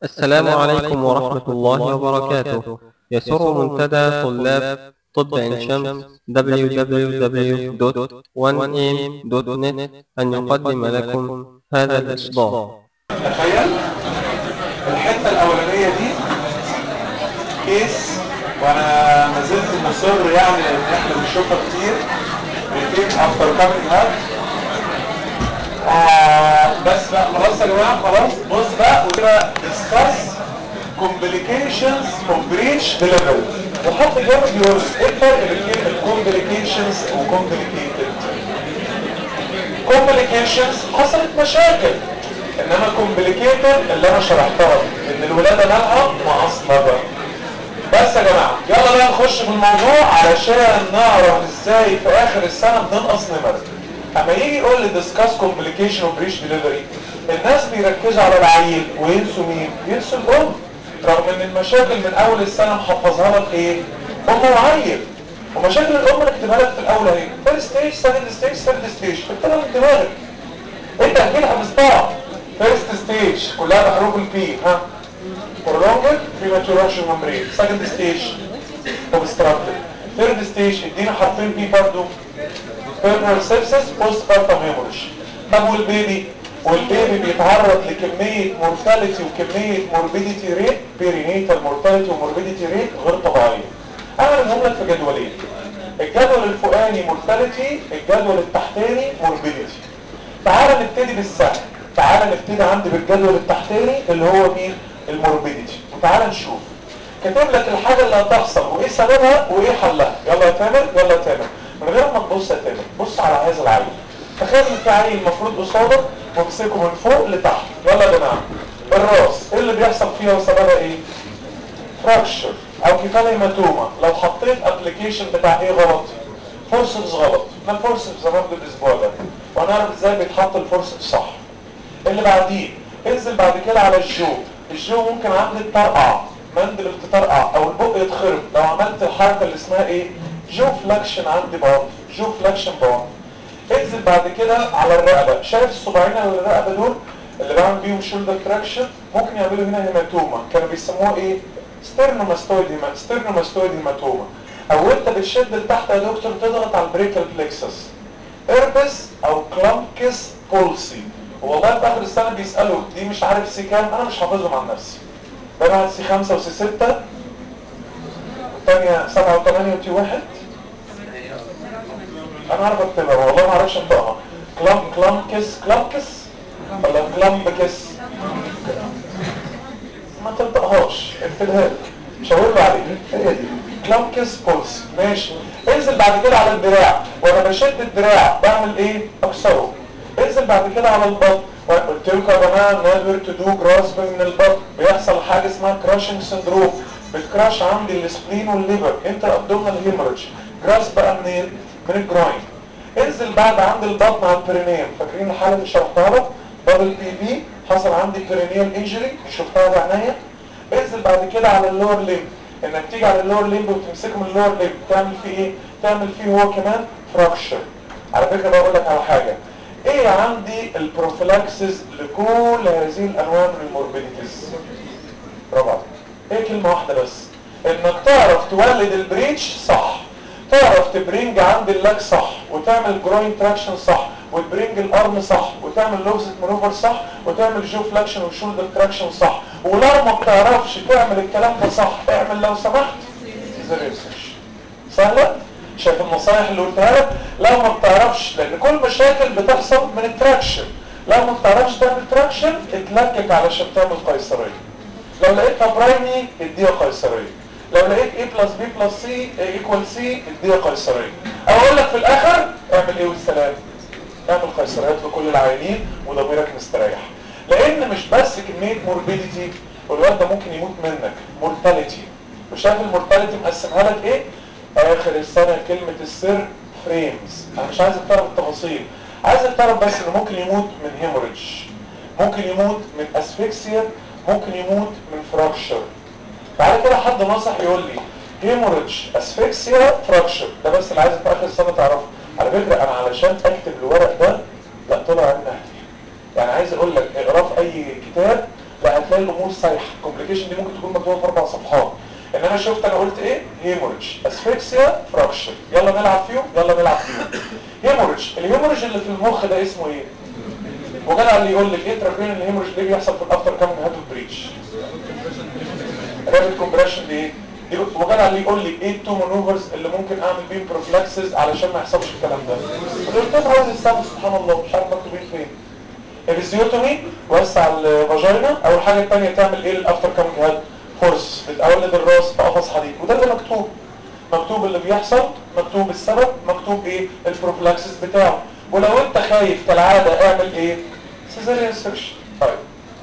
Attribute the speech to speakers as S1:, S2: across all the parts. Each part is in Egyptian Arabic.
S1: السلام عليكم ورحمة الله وبركاته يسر منتدى طلاب طب عين شمس www.1am.net أن يقدم لكم هذا الإصدار
S2: تخيل الحته الاولانيه دي كيس وانا ما زلت مصر يعني ان احنا بنشوفها كتير ريتين افتر كامينج اب آه بس بقى خلاص يا جماعه خلاص بص بقى وكده ديسكاس كومبليكيشنز اوف بريتش ديليفري وحط جنب يقول ايه الفرق بين الكومبليكيشنز وكومبليكيتد كومبليكيشنز حصلت مشاكل انما كومبليكيتد اللي انا شرحتها ان الولاده مالها معصلبه بس يا جماعه يلا بقى نخش في الموضوع علشان نعرف ازاي في اخر السنه بننقص نمر اما يجي يقول لي ديسكاس كومبليكيشن اوف بريش ديليفري الناس بيركزوا على العيل وينسوا مين ينسوا الام رغم ان المشاكل من اول السنه محفظها لك ايه ام وعيل ومشاكل الام اللي اكتبها لك في الاول اهي فيرست ستيج سكند ستيج ثيرد ستيج اكتبها من دماغك انت اكيد حفظتها فيرست ستيج كلها بحروف البي ها prolonged premature rupture membrane second stage obstructed third stage ادينا حرفين بي برضه peripheral sepsis postpartum hemorrhage طب والبيبي والبيبي بيتعرض لكمية mortality وكمية morbidity rate perinatal mortality وmorbidity rate غير طبيعية اعملهم لك في جدولين الجدول الفوقاني mortality الجدول التحتاني morbidity تعال نبتدي بالسهل تعال نبتدي عندي بالجدول التحتاني اللي هو مين الموربيديتي وتعال نشوف كاتب لك الحاجة اللي هتحصل وايه سببها وايه حلها يلا يا تامر يلا يا تامر من غير ما تبص يا تامر بص على هذا العيل تخيل ان في عيل المفروض قصادك وامسكه من فوق لتحت يلا يا جماعه الراس ايه اللي بيحصل فيها وسببها ايه فراكشر او كفاله هيماتوما لو حطيت ابلكيشن بتاع ايه غلط فورسبس غلط انا فورسبس هناخد الاسبوع ده وهنعرف ازاي بيتحط الفورسبس صح اللي بعديه انزل بعد كده على الجو الجو ممكن عندي تطرقع مندل تطرقع او البق يتخرب لو عملت الحركه اللي اسمها ايه جو فلاكشن عندي بارد جو فلاكشن بارد انزل بعد كده على الرقبه شايف الصباعين على الرقبه دول اللي بعمل بيهم شولدر تراكشن ممكن يعملوا هنا هيماتوما كانوا بيسموها ايه ستيرنوماستويد هيما ستيرنوماستويد هيماتوما او انت بتشد لتحت يا دكتور تضغط على البريكال بلكسس اربس او كلامكس بولسي والله في اخر السنه بيسالوا دي مش عارف سي كام انا مش حافظهم عن نفسي ببعت سي 5 وسي 6 الثانيه 7 و8 وتي 1 انا عارف اكتبها والله ما اعرفش انطقها كلام كلامكس كلامكس ولا كلامبكس ما تنطقهاش اكتبها لي مش هقول له عليك هي دي كلامكس بولس ماشي انزل بعد كده على الدراع وانا بشد الدراع بعمل ايه اكسره انزل بعد كده على البطن قلت لكم يا جماعه نيفر تو دو جراسبنج من البطن بيحصل حاجه اسمها كراشنج سندروم بتكراش عندي السبلين والليفر انت ابدومينال هيموريدج جراس بقى منين من الجراين انزل بعد عند البطن على البرينيوم فاكرين الحاله اللي شرحتها لك دبل بي بي حصل عندي بيرينيال انجري شفتها بعينيا انزل بعد كده على اللور ليمب انك تيجي على اللور ليمب وتمسكه من اللور ليمب تعمل فيه ايه تعمل فيه هو كمان فراكشر على فكره بقول لك على حاجه ايه عندي البروفيلاكسس لكل هذه الانواع من الموربيديتيز برافو عليك ايه كلمه واحده بس انك تعرف تولد البريتش صح تعرف تبرينج عند اللاك صح وتعمل جروين تراكشن صح وتبرينج الارم صح وتعمل لوزت مانوفر صح وتعمل جو فلاكشن وشولدر تراكشن صح ولو ما بتعرفش تعمل الكلام ده صح اعمل لو سمحت ريسيرش سهله شايف النصايح اللي قلتها لك لو ما بتعرفش لان كل مشاكل بتحصل من التراكشن لو ما بتعرفش تعمل تراكشن اتلكك علشان تعمل قيصريه لو لقيتها برايمي اديها قيصريه لو لقيت A بلس B بلس C ايكوال C اديها قيصريه او اقول لك في الاخر اعمل ايه والسلام اعمل قيصريات لكل العيانين وضميرك مستريح لان مش بس كميه موربيديتي والواد ده ممكن يموت منك مورتاليتي وشايف المورتاليتي مقسمها لك ايه اخر السنة كلمة السر فريمز انا مش عايزك تعرف التفاصيل عايزك تعرف بس انه ممكن يموت من هيموريدج ممكن يموت من اسفكسيا ممكن يموت من فراكشر تعالى كده حد نصح يقول لي هيموريدج اسفكسيا فراكشر ده بس اللي عايزك في اخر السنة تعرفه على فكرة انا علشان اكتب الورق ده لا طلع عندي يعني عايز اقول لك اقراه في اي كتاب لا هتلاقي الامور سايحه الكومبليكيشن دي ممكن تكون مكتوبه في اربع صفحات انما شفت انا قلت ايه هيموريدج اسفكسيا فراكشر يلا نلعب فيهم يلا نلعب فيهم هيموريدج الهيموريدج اللي في المخ ده اسمه ايه وجدع اللي يقول لك ايه تربين الهيموريدج ليه بيحصل في الافتر كامينج هاد بريتش رابط كومبريشن دي ايه وجدع اللي يقول لي ايه التو مانوفرز اللي ممكن اعمل بيهم بروفلاكسز علشان ما يحصلش الكلام ده قلت له عاوز يستعمل سبحان الله مش عارف مكتوبين فين الفيزيوتومي وسع الفاجينا اول حاجه الثانيه تعمل ايه الافتر كامينج هاد فورس بتقلد الراس بقفص حديد وده اللي مكتوب مكتوب اللي بيحصل مكتوب السبب مكتوب ايه البروفلاكسس بتاعه ولو انت خايف كالعاده اعمل ايه سيزاريان سيرش طيب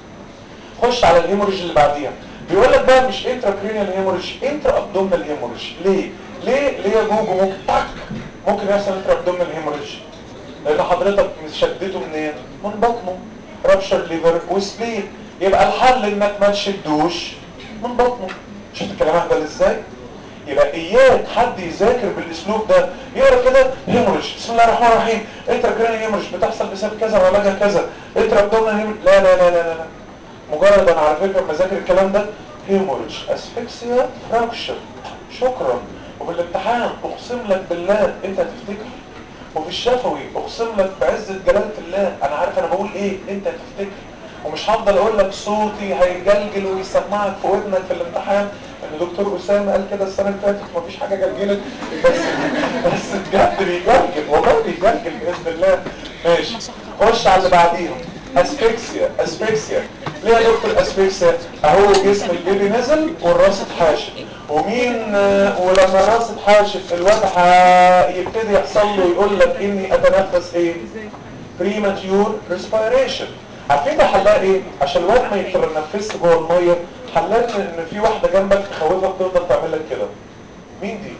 S2: خش على الهيموريج اللي بعديها بيقول لك بقى مش انترا كرينيال هيموريج انترا ابدومينال هيموريج ليه ليه ليه يا جوجو ممكن تك ممكن يحصل انترا ابدومينال هيموريج لان حضرتك شدته منين من بطنه رابشر ليفر وسبلين يبقى الحل انك ما تشدوش من بطنه شفت الكلام اهبل ازاي يبقى اياك حد يذاكر بالاسلوب ده يقرا كده هيموريج بسم الله الرحمن الرحيم انترا كرينيال هيموريج بتحصل بسبب كذا وعلاجها كذا انترا ابدومينال هيموريج لا لا لا لا لا مجرد انا على فكره لما اذاكر الكلام ده هيموريج اسفكسيا فراكشر شكرا وفي الامتحان اقسم لك بالله انت هتفتكر وفي الشفوي اقسم لك بعزه جلاله الله انا عارف انا بقول ايه انت هتفتكر ومش هفضل اقول لك صوتي هيجلجل ويسمعك في ودنك في الامتحان ان دكتور اسامه قال كده السنه اللي فاتت مفيش حاجه جلجلت بس بس بجد بيجلجل والله بيجلجل باذن الله ماشي خش على اللي بعديهم اسفكسيا اسفكسيا ليه يا دكتور اسفكسيا اهو جسم البيبي نزل والراس اتحاشف ومين آه، ولما الراس اتحاشف الواد هيبتدي يحصل له يقول لك اني اتنفس ايه بريماتيور ريسبيريشن عارفين ده حلها ايه عشان الواد ما يتنفسش جوه الميه حلها ان في واحده جنبك تخوفك تفضل تعمل لك كده مين دي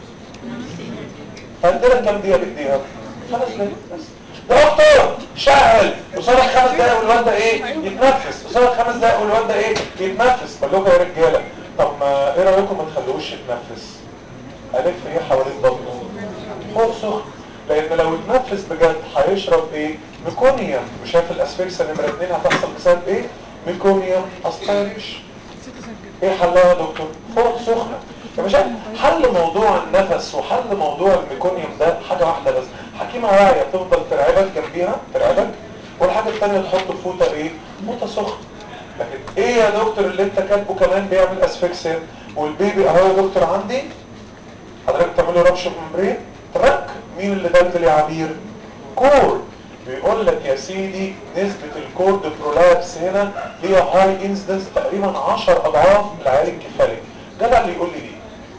S2: عندنا كام دقيقه بايديها خمس دقايق بس ده دكتور شغل قصادك خمس دقايق والواد ده ايه يتنفس قصادك خمس دقايق والواد ده ايه يتنفس بقول لكم يا رجاله طب ما ايه رايكم ما تخلوش يتنفس الف ايه حوالين بطنه فوق سخن لان لو اتنفس بجد هيشرب ايه ميكونيوم وشايف الاسفكسه نمره اتنين هتحصل بسبب ايه ميكونيوم اسبيريشن ايه حلها يا دكتور فوق سخنه يا باشا حل موضوع النفس وحل موضوع الميكونيوم ده حاجه واحده بس حكيمه واعيه تفضل ترعبك جنبيها ترعبك والحاجه الثانيه تحط فوطه ايه فوطه سخنه لكن ايه يا دكتور اللي انت كاتبه كمان بيعمل اسفكسيا والبيبي اهو يا دكتور عندي حضرتك تعمله ربش ممبرين ترك مين اللي دلدل يا عبير كور بيقول لك يا سيدي نسبة الكورد برولابس هنا هي هاي انسدنس تقريبا 10 اضعاف العيال الكفالي جدع اللي يقول لي دي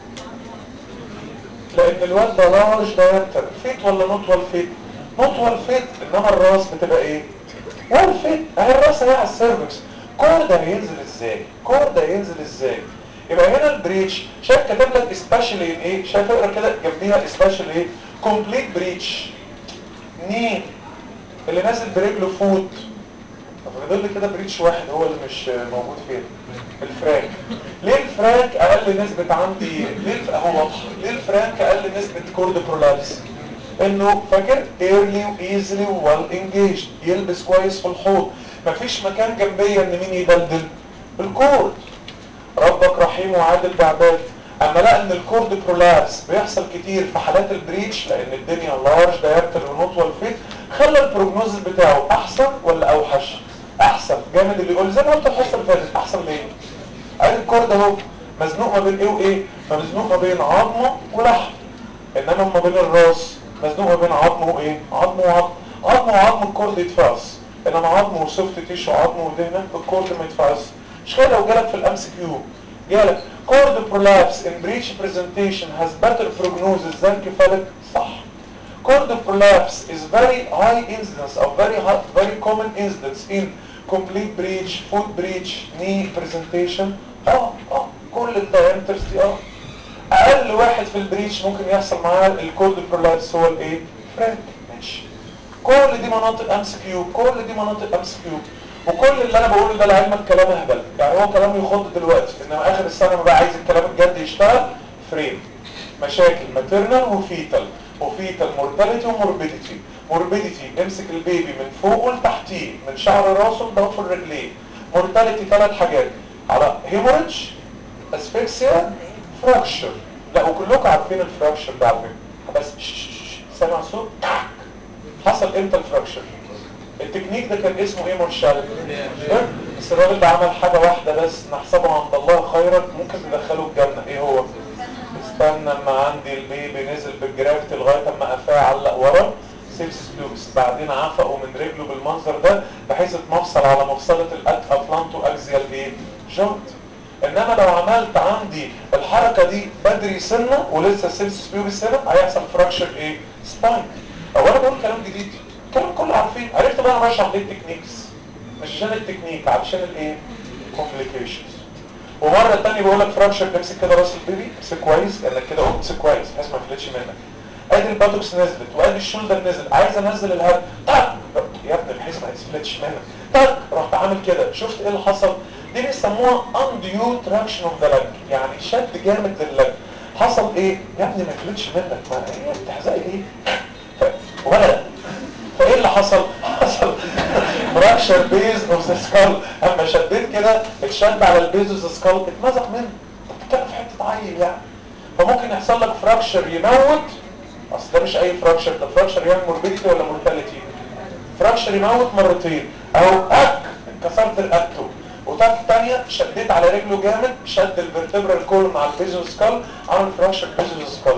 S2: لان الواد ده لارج دايركتر فيت ولا نوت ولا فيت نوت ولا فيت انما الراس بتبقى ايه ولا فيت اهي الراس اهي على السيرفكس كور ده هينزل ازاي كور ده هينزل ازاي يبقى هنا البريتش شايف كاتب لك سبيشالي ايه شايف اقرا كده جنبيها سبيشالي ايه كومبليت بريتش ني اللي نازل برجله فوت طب فاضل لي كده بريتش واحد هو اللي مش موجود فين الفرانك ليه الفرانك اقل نسبة عندي ليه الف... هو واضح ليه الفرانك اقل نسبة كورد برولابس انه فاكر ايرلي وايزلي ووال انجيج يلبس كويس في الحوض مفيش مكان جنبيا ان مين يدلدل الكورد ربك رحيم وعادل بعباد اما لقى ان الكورد برولابس بيحصل كتير في حالات البريتش لان الدنيا لارج دايركتر ونوت والفيت خلى البروجنوزس بتاعه احسن ولا اوحش احسن جامد اللي يقول زي ما قلت الحصه اللي فاتت احسن ليه ادي الكورد اهو مزنوق ما بين ايه وايه مزنوق ما بين عظمه ولحم انما ما بين الراس مزنوق ما بين عظمه وايه عظمه وعظم عظمه وعظم الكورد يتفعص انما عظمه وسوفت تيشو عظمه ودهنه الكورد ما يتفعص مش كده لو جالك في الام سي كيو جالك cord prolapse in breech presentation has better prognosis than cephalic صح cord prolapse is very high incidence or very high, very common incidence in complete breach, foot breach, knee presentation اه اه كل الدايمترز دي اه اقل واحد في البريتش ممكن يحصل معاه الكورد برولابس هو الايه فرانك ماشي كل دي مناطق ام سي كيو كل دي مناطق ام سي كيو وكل اللي انا بقوله ده لعلمك كلام اهبل يعني هو كلام يخض دلوقتي انما اخر السنه ما بقى عايز الكلام الجد يشتغل فريم مشاكل ماتيرنال وفيتال وفيتال مورتاليتي وموربيديتي موربيديتي امسك البيبي من فوق لتحتيه من شعر راسه لضفر رجليه مورتاليتي ثلاث حاجات على هيموريدج اسفكسيا فراكشر لا وكلكم عارفين الفراكشر ده على فكره بس سامع صوت حصل امتى الفراكشر التكنيك ده كان اسمه ايه مارشال بس الراجل ده عمل حاجه واحده بس نحسبه عند الله خيرا ممكن ندخله الجنه ايه هو استنى اما عندي البيبي نزل بالجرافت لغايه اما قفاه علق ورا سيبسس بلوكس بعدين عفقوا من رجله بالمنظر ده بحيث اتمفصل على مفصله الاتلانتو اكزيال ايه جوت انما لو عملت عندي الحركه دي بدري سنه ولسه السيبسس بلوكس هنا هيحصل فراكشر ايه سباين او انا بقول كلام جديد الكلام كله عارفين عرفت بقى انا بشرح ليه التكنيكس مش عشان التكنيك علشان الايه كومبليكيشنز ومره ثانيه بقول لك فراكشر امسك كده راس البيبي امسك كويس لانك كده قمت امسك كويس بحيث ما يفلتش منك ادي الباتوكس نزلت وادي الشولدر نزل عايز انزل الهد طق يا ابني بحيث ما يفلتش منك طق رحت عامل كده شفت ايه اللي حصل دي بيسموها انديو تراكشن اوف ذا لج يعني شد جامد لللج حصل ايه يا ابني ما يفلتش منك ما هي بتحزقي ايه ولا فايه اللي حصل حصل فراكشر بيز اوف ذا سكال اما شديت كده اتشد على البيز اوف ذا سكال اتمزق منه بتتكلم في حته عيل يعني فممكن يحصل لك فراكشر يموت اصل ده مش اي فراكشر ده فراكشر يعني موربيديتي ولا مورتاليتي فراكشر يموت مرتين او اك كسرت رقبته وتاك تانية شديت على رجله جامد شد الفرتبرال كول مع البيز اوف سكال عمل فراكشر بيز اوف سكال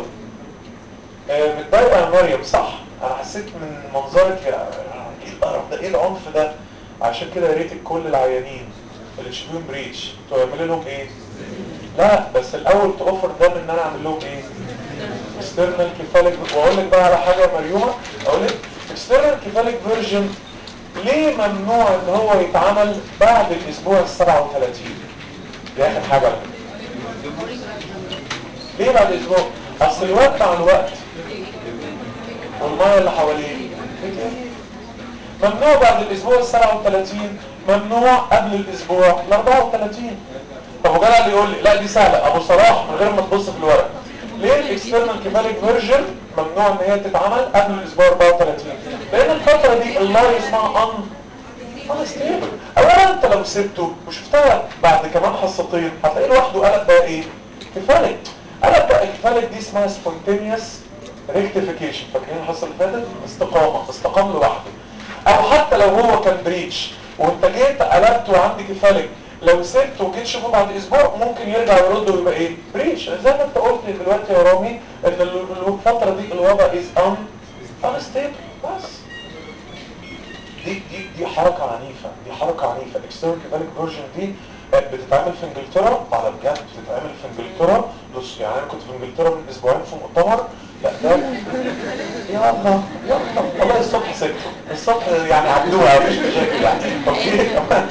S2: متضايقه يا مريم صح انا حسيت من منظرك ايه القرف ده ايه العنف ده عشان كده يا ريت كل العيانين اللي تشوفيهم بريتش تعمل لهم ايه لا بس الاول توفر ده ان انا اعمل لهم ايه اكسترنال كيفاليك واقول لك بقى على حاجه يا مريومه اقول لك اكسترنال كيفاليك فيرجن ليه ممنوع ان هو يتعمل بعد الاسبوع ال 37 دي اخر حاجه ليه بعد الاسبوع اصل الوقت مع الوقت والميه اللي حواليه ممنوع بعد الاسبوع ال 37 ممنوع قبل الاسبوع ال 34 طب وجاي اللي يقول لي لا دي سهله ابو صلاح من غير ما تبص في الورق ليه الاكسترنال كيفاليك فيرجن ممنوع ان هي تتعمل قبل الاسبوع 34 لان الفتره دي الله اسمها ان انستيبل اولا انت لو سبته وشفتها بعد كمان حصتين هتلاقيه لوحده قلب بقى ايه كيفاليك قلب بقى الكيفاليك دي اسمها سبونتينيوس ريكتيفيكيشن فاكرين الحصه اللي فاتت استقامه استقام لوحده او حتى لو هو كان بريتش وانت جيت قلبته وعندي كيفاليك لو سبته وجيت تشوفه بعد اسبوع ممكن يرجع يرد ويبقى ايه بريتش زي ما انت قلت دلوقتي يا رامي ان الفتره دي الوضع از ان انستيبل بس دي دي دي حركه عنيفه دي حركه عنيفه الاكسترنال كيفاليك فيرجن دي بتتعمل في انجلترا على بجد بتتعمل في انجلترا بص يعني انا كنت في انجلترا من اسبوعين في مؤتمر لا ده يا الله يا الله والله الصبح سبته الصبح يعني عدوها مش مشاكل يعني اوكي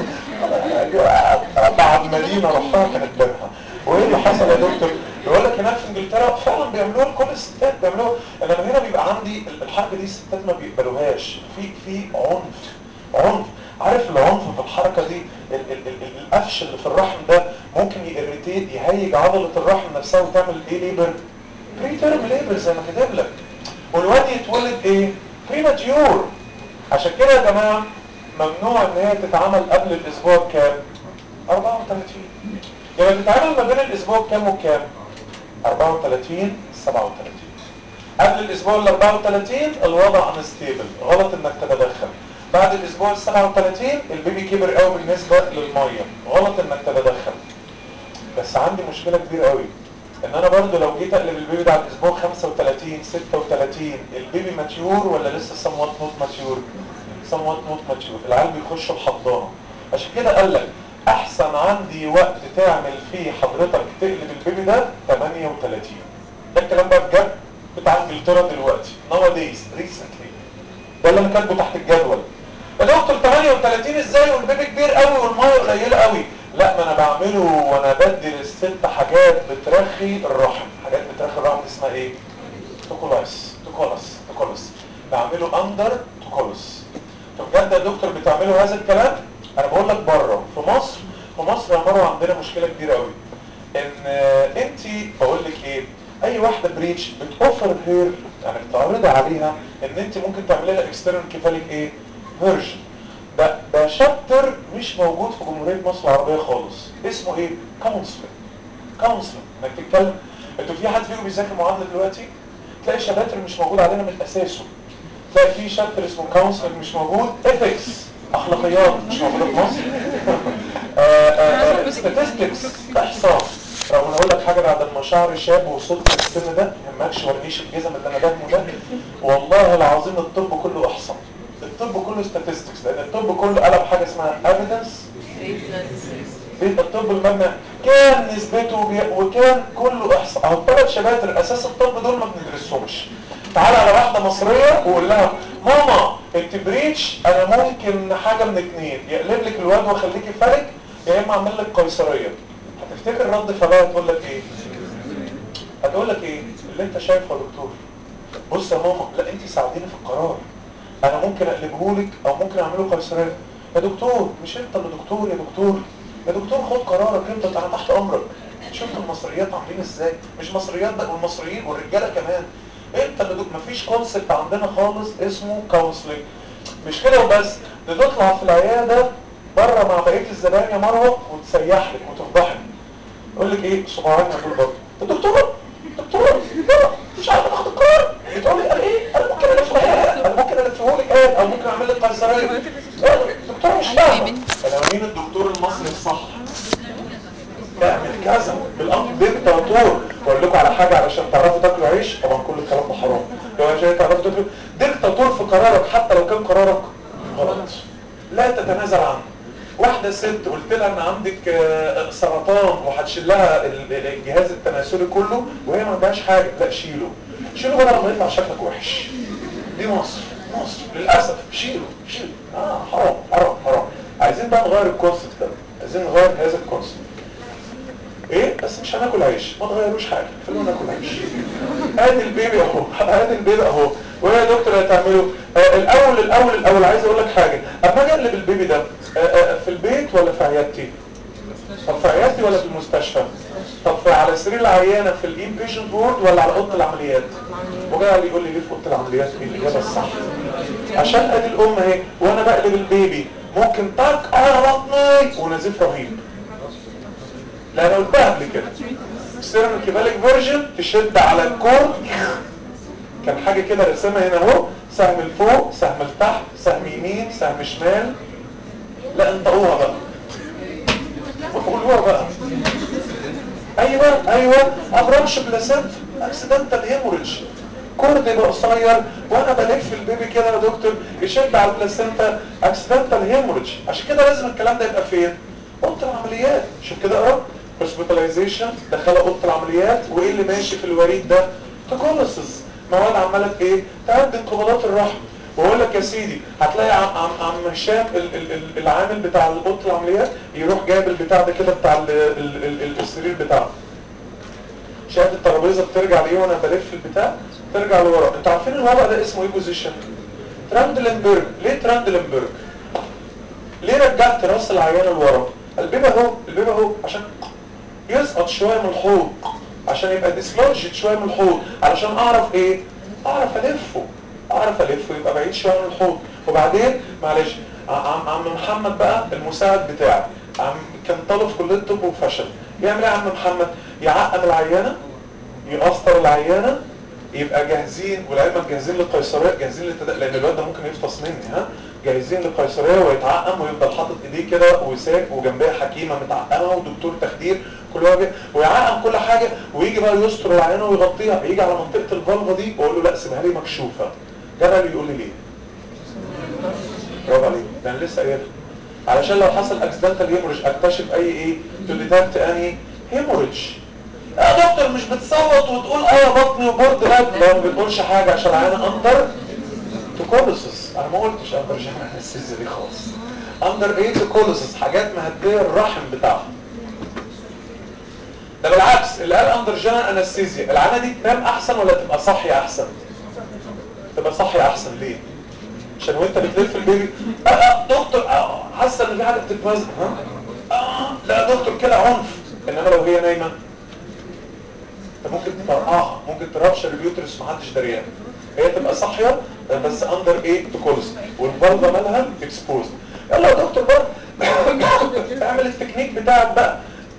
S2: ابعد مدينه رحتها كانت بينها وايه اللي حصل يا دكتور يقول لك هناك في انجلترا فعلا بيعملوها لكل الستات بيعملوها انما هنا بيبقى عندي الحركه دي الستات ما بيقبلوهاش في في عنف عنف عارف العنف في الحركه دي ال ال ال القفش اللي في الرحم ده ممكن يريتيت يهيج عضله الرحم نفسها وتعمل ايه ليبر بري تيرم ليبر زي ما كاتب لك والواد يتولد ايه بريماتيور عشان كده يا جماعه ممنوع ان هي تتعمل قبل الاسبوع كام 34 يبقى تتعمل ما بين الاسبوع كام وكام 34 37 قبل الاسبوع ال 34 الوضع انستيبل غلط انك تتدخل بعد الاسبوع ال 37 البيبي كبر قوي بالنسبه للميه غلط انك تتدخل بس عندي مشكله كبيره قوي ان انا برضو لو جيت اقلب البيبي ده على الاسبوع 35 36 البيبي ماتيور ولا لسه سموات نوت ماتيور سموات نوت ماتيور العيال بيخشوا الحضانه عشان كده قال لك احسن عندي وقت تعمل فيه حضرتك تقلب البيبي ده 38 ده الكلام بقى بجد بتاع انجلترا دلوقتي nowadays recently ده اللي انا كاتبه تحت الجدول يا دكتور 38 ازاي والبيبي كبير قوي والميه قليله قوي لا ما انا بعمله وانا بدي للست حاجات بترخي الرحم حاجات بترخي الرحم دي اسمها ايه توكولاس توكولاس توكولاس بعمله اندر توكولاس فبجد يا دكتور بتعملوا هذا الكلام انا بقول لك بره في مصر في مصر يا مروه عندنا مشكله كبيره قوي ان انت بقول لك ايه اي واحده بريتش بتوفر هير يعني بتعرضي عليها ان انت ممكن تعملي لها اكسترنال كيفاليك ايه فيرجن ده ده شابتر مش موجود في جمهوريه مصر العربيه خالص اسمه ايه كونسلنج كونسلنج انك تتكلم انتوا في حد فيكم بيذاكر معادله دلوقتي تلاقي شباتر مش موجود علينا من اساسه تلاقي في شابتر اسمه كونسلنج مش موجود ايثكس اخلاقيات مش موجوده في مصر statistics احصاء رغم انا اقول لك حاجه بعد ما شعري شاب وصلت للسن ده ما يهمكش ورينيش الجزم اللي انا فاهمه ده والله العظيم الطب كله احصاء الطب كله statistics لان الطب كله قلب حاجه اسمها evidence بيبقى الطب المبنى كان نسبته بي... وكان كله احصاء اهو الثلاث شباتر اساس الطب دول ما بندرسهمش تعالى على واحده مصريه وقول لها ماما انت بريتش انا ممكن حاجه من اتنين يقلب لك الواد واخليكي فلك يا اما اعمل لك قيصريه هتفتكر رد فعلها تقول لك ايه هتقول لك ايه اللي انت شايفه يا دكتور بص يا ماما لا انت ساعديني في القرار انا ممكن اقلبه لك او ممكن اعمله قيصريه يا دكتور مش انت اللي دكتور يا دكتور يا دكتور خد قرارك انت انا تحت امرك شفت المصريات عاملين ازاي مش مصريات بقى والمصريين والرجاله كمان انت اللي دك... مفيش كونسبت عندنا خالص اسمه كونسلنج مش كده وبس دي تطلع في العياده بره مع بقيه الزبائن يا مروه وتسيح لك وتفضحك يقول لك ايه صباعين يا طول الدكتور دكتور مش عارف اخد القرار بتقول لي قال ايه انا ممكن الفه انا ممكن الفه لك ايه او ممكن اعمل لك قيصريه الدكتور مش فاهم انا مين الدكتور المصري الصح تعمل كذا بالامر ديكتاتور واقول لكم على حاجه علشان تعرفوا تاكلوا عيش طبعا كل الكلام ده حرام لو عشان تعرفوا تاكلوا ديكتاتور في قرارك حتى لو كان قرارك غلط لا تتنازل عنه واحدة ست قلت لها ان عندك سرطان وهتشيل لها الجهاز التناسلي كله وهي ما عندهاش حاجة لا شيله شيله بدل ما يطلع شكلك وحش دي مصر مصر للأسف شيله شيله اه حرام حرام حرام عايزين بقى نغير الكونسبت ده عايزين نغير هذا الكونسبت ايه بس مش هناكل عيش ما تغيروش حاجه خلونا ناكل عيش ادي البيبي اهو ادي البيبي اهو ويا دكتور هتعملوا آه الاول الاول الاول عايز اقول لك حاجه اما اجي اقلب البيبي ده آه آه في البيت ولا في عيادتي طب في عيادتي ولا في المستشفى طب في على سرير العيانه في الان بيشنت وورد ولا على اوضه العمليات وجاي اللي يقول لي ليه في اوضه العمليات ايه الاجابه الصح عشان ادي الام اهي وانا بقلب البيبي ممكن طق على بطني ونزيف رهيب لا انا قلتها قبل كده سيرم كيباليك فيرجن تشد على الكور كان حاجه كده رسمها هنا اهو سهم لفوق سهم لتحت سهم يمين سهم شمال لا انطقوها بقى وقولوها بقى ايوه ايوه ابرامش بلاسنت اكسيدنتال هيموريدج كورد يبقى قصير وانا بلف البيبي كده يا دكتور يشد على البلاسنتا اكسيدنتال هيموريدج عشان كده لازم الكلام ده يبقى فين اوضه العمليات شوف كده اهو هوسبيتاليزيشن دخلها اوضه العمليات وايه اللي ماشي في الوريد ده تكوليسيس مواد عماله ايه تعد انقباضات الرحم واقول لك يا سيدي هتلاقي عم عم عم هشام ال- ال- ال- العامل بتاع اوضه العمليات يروح جايب البتاع ده كده بتاع ال- ال- ال- السرير بتاعه شايف الترابيزه بترجع لايه وانا بلف البتاع ترجع لورا انتوا عارفين الوضع ده اسمه ايه بوزيشن تراندلنبرج ليه تراندلنبرج ليه رجعت راس العيان لورا البيبي اهو البيبي اهو عشان يسقط شويه من الحوض عشان يبقى ديسلوجيت شويه من الحوض علشان اعرف ايه اعرف الفه اعرف الفه يبقى بعيد شويه من الحوض وبعدين معلش عم عم محمد بقى المساعد بتاعي عم كان طالب في كليه الطب وفشل يعمل ايه يا عم محمد يعقم العيانه يقسطر العيانه يبقى جاهزين ولعلمك جاهزين للقيصريه جاهزين للتدق لان الواد ده ممكن يفطس مني ها جاهزين للقيصريه ويتعقم ويفضل حاطط ايديه كده وساك وجنبها حكيمه متعقمه ودكتور تخدير كل واحد ويعقم كل حاجه ويجي بقى يستر العيانه ويغطيها يجي على منطقه الفالفه دي واقول له لا سيبها لي مكشوفه جبل يقول لي ليه برافو عليك ده انا لسه قايلها علشان لو حصل اكسيدنتال هيموريج اكتشف اي ايه تو ديتكت اني هيموريج يا دكتور مش بتصوت وتقول اه بطني وبرد لا لا ما بتقولش حاجه عشان انا اندر توكوليسيس انا ما قلتش اندر جانا انستيزيا دي خالص اندر ايه توكوليسيس حاجات مهديه الرحم بتاعها ده بالعكس اللي قال اندر جانا انستيزيا العانه دي تنام احسن ولا تبقى صاحيه احسن تبقى صاحيه احسن ليه عشان وانت بتلف البيبي آه آه دكتور آه حاسه ان في حاجه بتتمزق ها آه لا يا دكتور كده عنف انما لو هي نايمه انت ممكن تفرقعها ممكن ترابشر اليوترس محدش دريان هي تبقى صاحيه بس اندر ايه تكولز والفالفا مالها اكسبوز يلا يا دكتور بقى اعمل التكنيك بتاعك بقى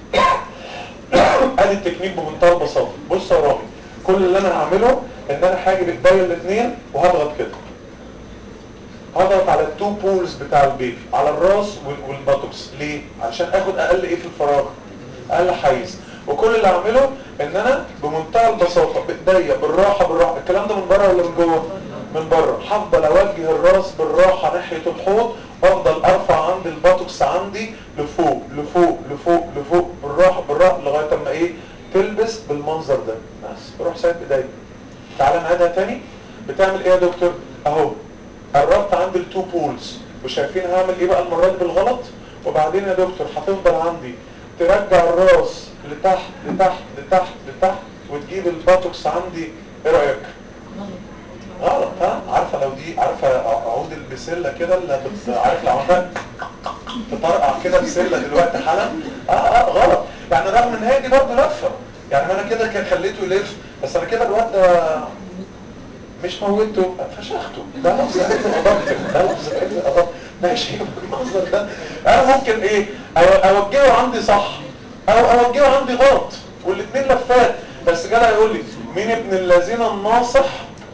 S2: ادي التكنيك بمنتهى البساطه بص يا رامي كل اللي انا هعمله ان انا هاجي بايديا الاثنين وهضغط كده هضغط على التو بولز بتاع البيبي على الراس والباتوكس ليه عشان اخد اقل ايه في الفراغ اقل حيز وكل اللي اعمله ان انا بمنتهى البساطه بايديا بالراحه بالراحه الكلام ده من بره ولا من جوه من بره هفضل اوجه الراس بالراحه ناحيه الحوض وافضل ارفع عند الباتوكس عندي لفوق لفوق لفوق لفوق بالراحه بالراحه لغايه اما ايه تلبس بالمنظر ده بس بروح سايب ايديا تعالى نعيدها تاني بتعمل ايه يا دكتور اهو قربت عند التو بولز وشايفين هعمل ايه بقى المره دي بالغلط وبعدين يا دكتور هتفضل عندي ترجع الراس لتحت لتحت لتحت لتحت وتجيب الباتوكس عندي ايه رايك غلط ها عارفه لو دي عارفه عود البسله كده اللي بت... عارف لو عملت تطرقع كده بسله دلوقتي حالا اه اه غلط يعني رغم ان هي دي برضه لفه يعني انا كده كان خليته يلف بس انا كده الواد ده مش موته فشخته ده لفظ قلب اضبط ده لفظ قلب اضبط ماشي بالمنظر ده انا ممكن ايه اوجهه عندي صح او اوجهه عندي غلط والاثنين لفات بس جدع يقول لي مين ابن الذين الناصح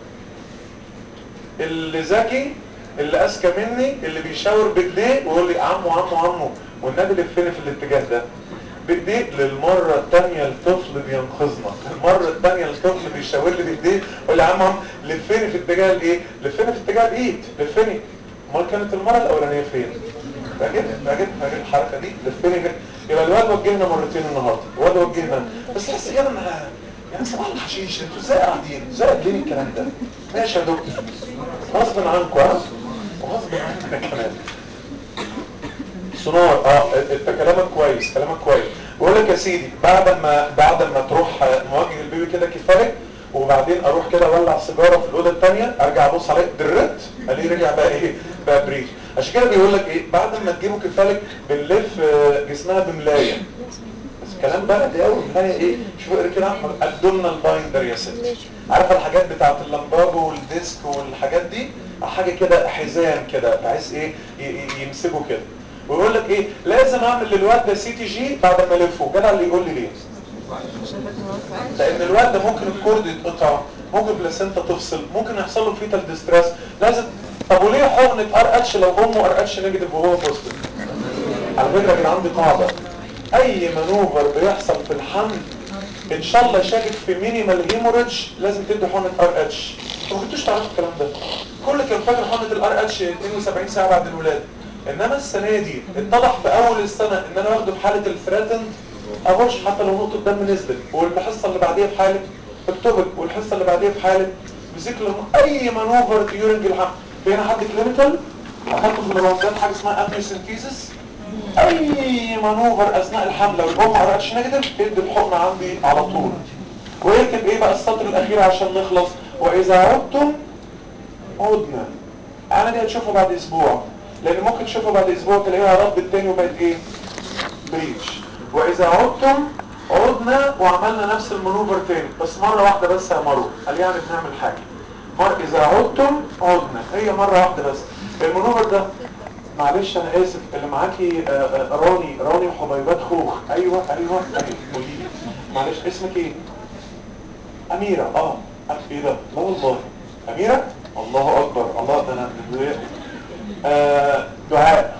S2: اللي ذكي اللي اذكى مني اللي بيشاور بايديه ويقول لي عمو عمو عمو والنبي لفني في الاتجاه ده بايديه للمره الثانيه الطفل بينقذنا المره الثانيه الطفل بيشاور لي بايديه يقول لي عم عم لفني في اتجاه الايه لفني في اتجاه الايد لفني امال كانت المره الاولانيه فين فاكر فاكر فاكر الحركه دي لفني كده يبقى الواد وجهنا مرتين النهارده الواد وجهنا بس تحس كده ان يعني صباح الحشيش انتوا ازاي قاعدين ازاي قاعدين الكلام ده ماشي يا دكتور غصب عنكم ها وغصب عننا كمان سونار اه انت كلامك كويس كلامك كويس بقول لك يا سيدي بعد ما بعد ما تروح مواجه البيبي كده كفايه وبعدين اروح كده اولع سيجاره في الاوضه الثانيه ارجع ابص عليه درت الاقيه رجع بقى ايه بقى بريش عشان كده بيقول لك ايه بعد ما تجيبه كفالك بنلف جسمها بملايه بس كلام بلدي قوي ملايه ايه شوف اقرا كده احمد ابدومينال بايندر يا ستي عارفه الحاجات بتاعت اللمبابو والديسك والحاجات دي حاجه كده حزام كده بحيث ايه يمسكوا كده ويقول لك ايه لازم اعمل للواد ده سي تي جي بعد ما الفه جدع اللي يقول لي ليه لان الواد ده ممكن الكورد يتقطع ممكن بلاسنتا تفصل ممكن يحصل له فيتال ديستريس لازم طب وليه حقنه ار اتش لو امه ار اتش نيجاتيف وهو بوزيتيف على فكره كان عندي قاعده اي مانوفر بيحصل في الحمل ان شاء الله شاكك في مينيمال هيموريدج لازم تدي حقنه ار اتش ما كنتوش تعرفوا الكلام ده كل كان فاكر حقنه الار اتش 72 ساعه بعد الولاده انما السنه دي اتضح في اول السنه ان انا واخده في حاله الثريتند ابوش حتى لو نقطه دم نزلت والحصه اللي بعديها في حاله اكتوبر والحصه اللي بعديها في حاله فيزيكال اي مانوفر تيورنج الحمل في هنا حد كلينيكال اخدته في الروندات حاجه اسمها ابنيسنتيزس اي مانوفر اثناء الحمل لو الام ما رأتش نيجاتيف ادي الحقنه عندي على طول ويكتب ايه بقى السطر الاخير عشان نخلص واذا عدتم عدنا انا دي هتشوفها بعد اسبوع لان ممكن تشوفها بعد اسبوع تلاقيها رد التاني وبقت ايه بريتش واذا عدتم عدنا وعملنا نفس المانوفر تاني بس مرة واحدة بس يا مروه قال يعني بنعمل حاجة مر اذا عدتم عدنا هي مرة واحدة بس المانوفر ده معلش انا اسف اللي معاكي آآ آآ راني راني وحبيبات خوخ ايوه ايوه ايوه قولي معلش اسمك ايه اميرة اه ايه ده لا والله اميرة الله اكبر الله ده انا آه دعاء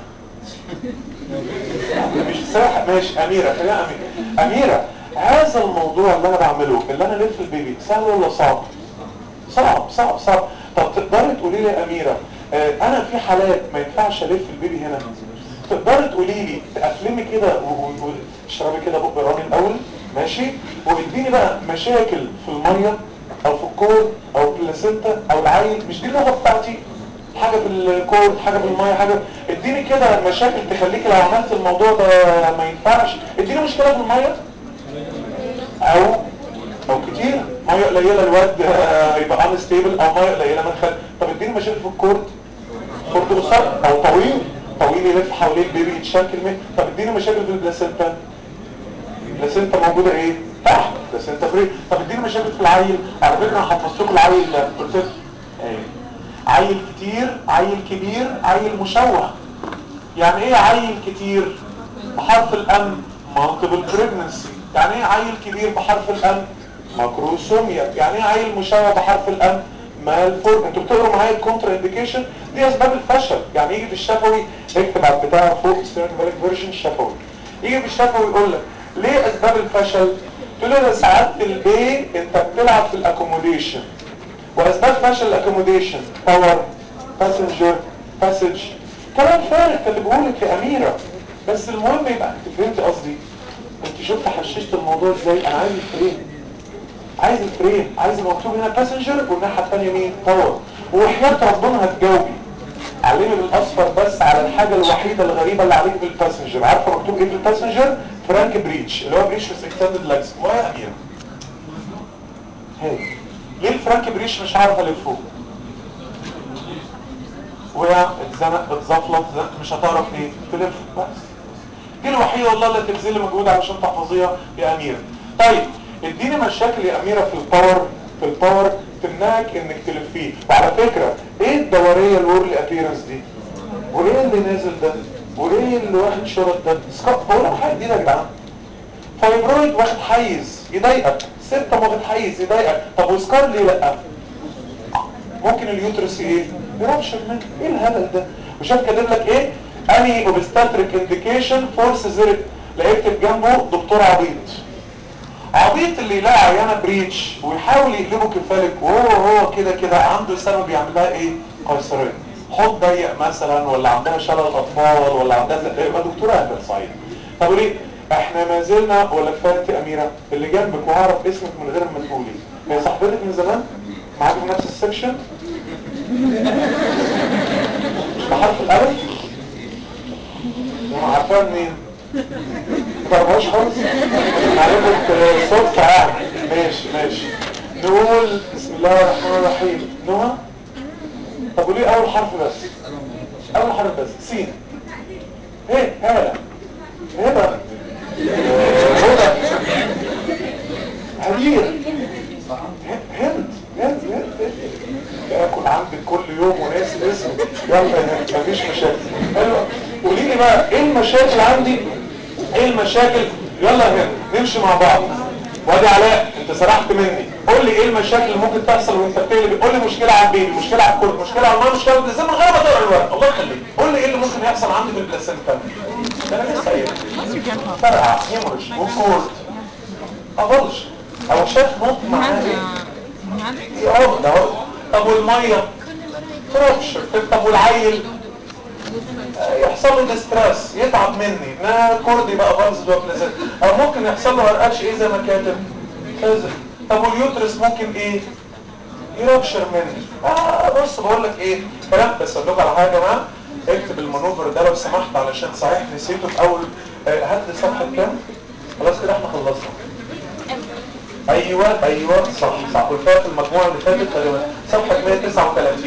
S2: مش ساحة ماشي اميرة خليها اميرة اميرة هذا الموضوع اللي انا بعمله اللي انا لف البيبي سهل ولا صعب صعب صعب صعب طب تقدري تقولي لي يا اميرة آه انا في حالات ما ينفعش الف البيبي هنا تقدري تقولي لي تقفلمي كده وتشربي كده بق راني الاول ماشي واديني بقى مشاكل في الميه او في الكور او في البلاسينتا او العيل مش دي اللغه بتاعتي حاجه في الكور حاجه في الميه حاجه اديني كده مشاكل تخليك لو عملت الموضوع ده ما ينفعش اديني مشكله في الميه او او كتير ميه قليله الواد يبقى ان ستيبل او ميه قليله منخل طب اديني مشاكل في الكورد كورد قصير او طويل طويل يلف حوالين البيبي يتشكل من طب اديني مشاكل في البلاسينتا البلاسينتا موجوده ايه تحت البلاسينتا فري طب اديني مشاكل في العيل على فكره انا حفظت لكم العيل ده قلت ايه عيل كتير عيل كبير عيل مشوه يعني ايه عيل كتير بحرف الام multiple pregnancy يعني ايه عيل كبير بحرف الام ماكروسوميا يعني ايه عيل مشوه بحرف الام مالفور انتوا بتقروا معايا الكونترا انديكيشن دي اسباب الفشل يعني يجي في الشفوي اكتب على البتاع فوق ستيرن فيرجن شفوي يجي في الشفوي يقول لك ليه اسباب الفشل تقول له ده سعاده البي انت بتلعب في الاكوموديشن واسباب فشل الاكوموديشن باور باسنجر باسج كلام فارغ كلمهولك يا اميره بس المهم يبقى انت فهمت قصدي انت شفت حششت الموضوع ازاي انا عايز الفريم عايز الفريم عايز مكتوب هنا باسنجر والناحيه الثانيه مين باور وحياه ربنا هتجاوبي علمي بالاصفر بس على الحاجه الوحيده الغريبه اللي عليك بالباسنجر عارفه مكتوب ايه في الباسنجر فرانك بريتش اللي هو بريتش في اكستندد لاجز ويا اميره هاي ليه الفرانك بريتش مش عارف الفه وقع اتزنق اتزفلط مش هتعرف ايه تلف بس دي الوحيده والله اللي تبذل مجهود علشان تحفظيها يا اميره طيب اديني مشاكل يا اميره في الباور في الباور تمنعك انك تلفيه وعلى فكره ايه الدوريه الورلي ابيرنس دي وايه اللي نازل ده وايه اللي واخد شرط ده سكوب بقول لك حاجه جديده يا جدعان فايبرويد واخد حيز يضايقك سته واخد حيز يضايقك طب وسكار ليه لا ممكن اليوترس ايه يربشر منه ايه الهبل ده وشاف كاتب لك ايه اني اوبستاتريك انديكيشن فور سيزيريك لقيت جنبه دكتور عبيط عبيط اللي يلاقي عيانه بريتش ويحاول يقلبه كفالك وهو هو كده كده عنده سبب يعمل لها ايه قيصريه حوض ضيق مثلا ولا عندها شلل اطفال ولا عندها يبقى دكتوره اهبل صحيح طب ليه احنا ما زلنا ولا كفايه انت اميره اللي جنبك وهعرف اسمك من غير ما تقولي هي صاحبتك من زمان معاك في نفس السكشن مش بحرف الالف هم عارفين مين ما تعرفهاش خالص معرفة صدفة يعني ماشي ماشي نقول بسم الله الرحمن الرحيم نوع طب وليه اول حرف بس اول حرف بس سين ايه هلا هبة هدى هدير هند هند هند اكل عندك كل يوم وناسي اسمي يلا يا هند مفيش مشاكل حلو قولي لي بقى ايه المشاكل عندي ايه المشاكل يلا يا هند نمشي مع بعض وادي علاء انت سرحت مني قول لي ايه المشاكل اللي ممكن تحصل وانت بتقلب قول لي مشكله على البيبي مشكله على الكل مشكله على الماء مشكله باللسان من غير ما تقرا الورق الله يخليك قول لي ايه اللي ممكن يحصل عندي في البلاسنتا ده انا لسه قايل فرقع هيمورج وكورد افلش او شاف نط معناها ايه يقعد اهو طب والميه تربشر طب والعيل يحصل له ديستريس يتعب مني ما كورد يبقى فالز وبلازات او ممكن يحصل له هرقش ايه زي ما كاتب كذا طب واليوترس ممكن ايه يربشر مني اه بص بقول لك ايه كلام بس اقول لكم على حاجه يا جماعه اكتب المانوفر ده لو سمحت علشان صحيح نسيته في اول آه هات لي صفحه كام خلاص كده احنا خلصنا ايوه ايوه صح صح والفات المجموعه اللي فاتت تقريبا صفحه 139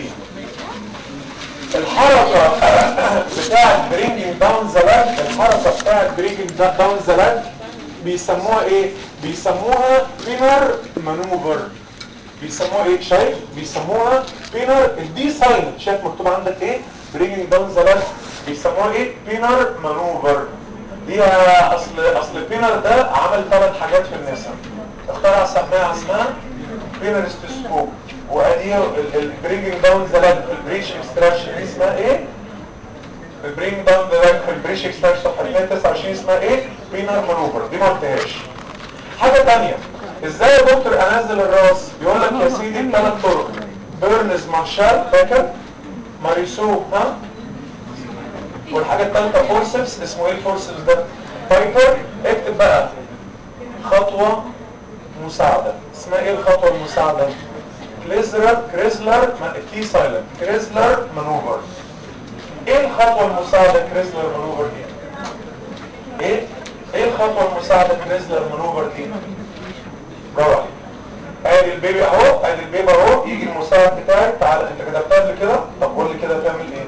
S2: الحركة بتاعت برينجينج داون ذا لاج الحركة بتاعت برينجينج داون ذا لاج بيسموها ايه بيسموها بينر مانوفر بيسموها ايه شايف بيسموها بينر الدي سايلنت شايف مكتوب عندك ايه برينجينج داون ذا لاج بيسموها ايه بينر مانوفر دي اصل اصل البينر ده عمل ثلاث حاجات في النساء اخترع سماعه اسمها بينر ستيسكوب وادي البرينجينج داون ذا لاج في البريش اكستراكشن اسمها ايه البرينج داون ذا لاج في البريش اكستراكشن صفحه 229 اسمها ايه بينر مانوفر دي ما قلتهاش حاجه ثانيه ازاي يا دكتور انزل الراس بيقول لك يا سيدي ثلاث طرق بيرنز مارشال فاكر ماريسو ها والحاجه الثالثه فورسبس اسمه ايه الفورسبس ده فايتر اكتب بقى خطوه مساعده اسمها ايه الخطوه المساعده كريزلر كريزلر كي سايلنت كريزلر مانوفر ايه الخطوه المساعده كريزلر مانوفر دي ايه ايه الخطوه المساعده كريزلر مانوفر دي برافو عليك ادي البيبي اهو ادي البيبي اهو يجي المساعد بتاعي تعالى انت كتبتها قبل كده طب قول لي كده تعمل ايه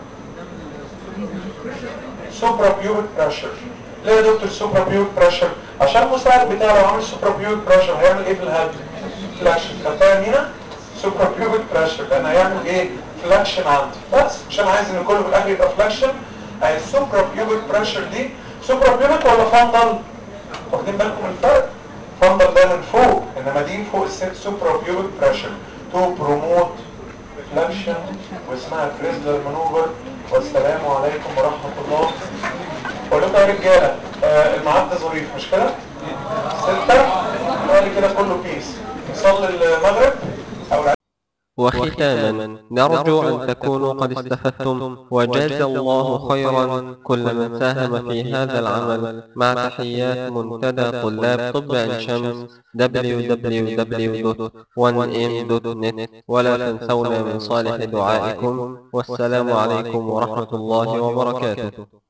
S2: سوبرا بيوبك بريشر ليه يا دكتور سوبرا بيوبك بريشر عشان المساعد بتاعي لو عامل سوبرا بيوبك بريشر هيعمل ايه في الهاد فلاكشن كتبتها هنا سوبرا بيوبك بريشر لان هيعمل ايه فلاكشن عندي بس عشان عايز ان كله في الاخر يبقى فلاكشن اهي السوبرا بيوبك بريشر دي سوبرا بيوبك ولا فندل واخدين بالكم من الفرق فندل ده من فوق انما دي فوق الست سوبرا بيوبك بريشر تو بروموت ريفلكشن واسمها فريزلر مانوفر والسلام عليكم ورحمه الله بقول لكم يا رجاله آه الميعاد ده ظريف مش كده؟ ستة قال كده كله بيس نصلي المغرب او
S1: وختاما نرجو أن تكونوا قد استفدتم وجاز الله خيرا كل من ساهم في هذا العمل مع تحيات منتدى طلاب طب عين شمس www.1m.net ولا تنسونا من صالح دعائكم والسلام عليكم ورحمة الله وبركاته